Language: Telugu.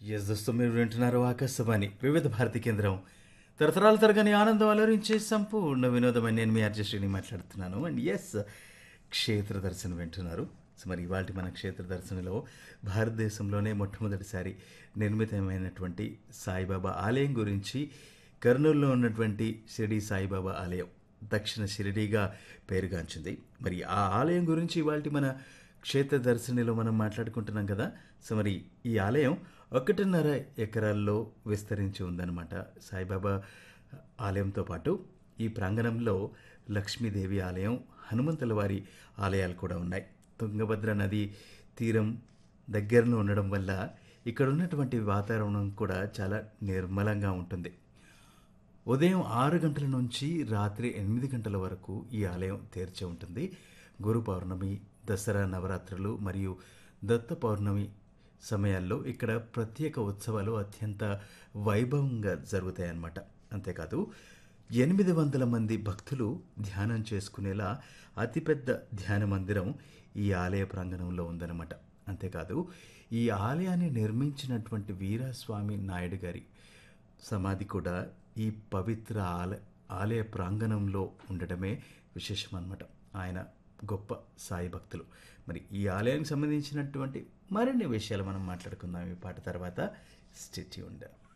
ఎస్ దోస్తు మీరు వింటున్నారు ఆకాశవాణి వివిధ భారతి కేంద్రం తరతరాల తరగని ఆనందం అలరించే సంపూర్ణ వినోదమని నేను మీ అర్జశ్రీని మాట్లాడుతున్నాను అండ్ ఎస్ క్షేత్ర దర్శనం వింటున్నారు సో మరి ఇవాళ మన క్షేత్ర దర్శనలో భారతదేశంలోనే మొట్టమొదటిసారి నిర్మితమైనటువంటి సాయిబాబా ఆలయం గురించి కర్నూలులో ఉన్నటువంటి షిరిడి సాయిబాబా ఆలయం దక్షిణ షిరిడీగా పేరుగాంచింది మరి ఆ ఆలయం గురించి ఇవాళ మన క్షేత్ర దర్శనిలో మనం మాట్లాడుకుంటున్నాం కదా సో మరి ఈ ఆలయం ఒకటిన్నర ఎకరాల్లో విస్తరించి ఉందన్నమాట సాయిబాబా ఆలయంతో పాటు ఈ ప్రాంగణంలో లక్ష్మీదేవి ఆలయం హనుమంతుల వారి ఆలయాలు కూడా ఉన్నాయి తుంగభద్ర నది తీరం దగ్గరలో ఉండడం వల్ల ఇక్కడ ఉన్నటువంటి వాతావరణం కూడా చాలా నిర్మలంగా ఉంటుంది ఉదయం ఆరు గంటల నుంచి రాత్రి ఎనిమిది గంటల వరకు ఈ ఆలయం తెరిచి ఉంటుంది గురు పౌర్ణమి దసరా నవరాత్రులు మరియు దత్త పౌర్ణమి సమయాల్లో ఇక్కడ ప్రత్యేక ఉత్సవాలు అత్యంత వైభవంగా జరుగుతాయన్నమాట అంతేకాదు ఎనిమిది వందల మంది భక్తులు ధ్యానం చేసుకునేలా అతిపెద్ద ధ్యాన మందిరం ఈ ఆలయ ప్రాంగణంలో ఉందన్నమాట అంతేకాదు ఈ ఆలయాన్ని నిర్మించినటువంటి వీరాస్వామి నాయుడు గారి సమాధి కూడా ఈ పవిత్ర ఆల ఆలయ ప్రాంగణంలో ఉండడమే విశేషం అన్నమాట ఆయన గొప్ప సాయి భక్తులు మరి ఈ ఆలయానికి సంబంధించినటువంటి మరిన్ని విషయాలు మనం మాట్లాడుకుందాం ఈ పాట తర్వాత స్టిచ్చి ఉండే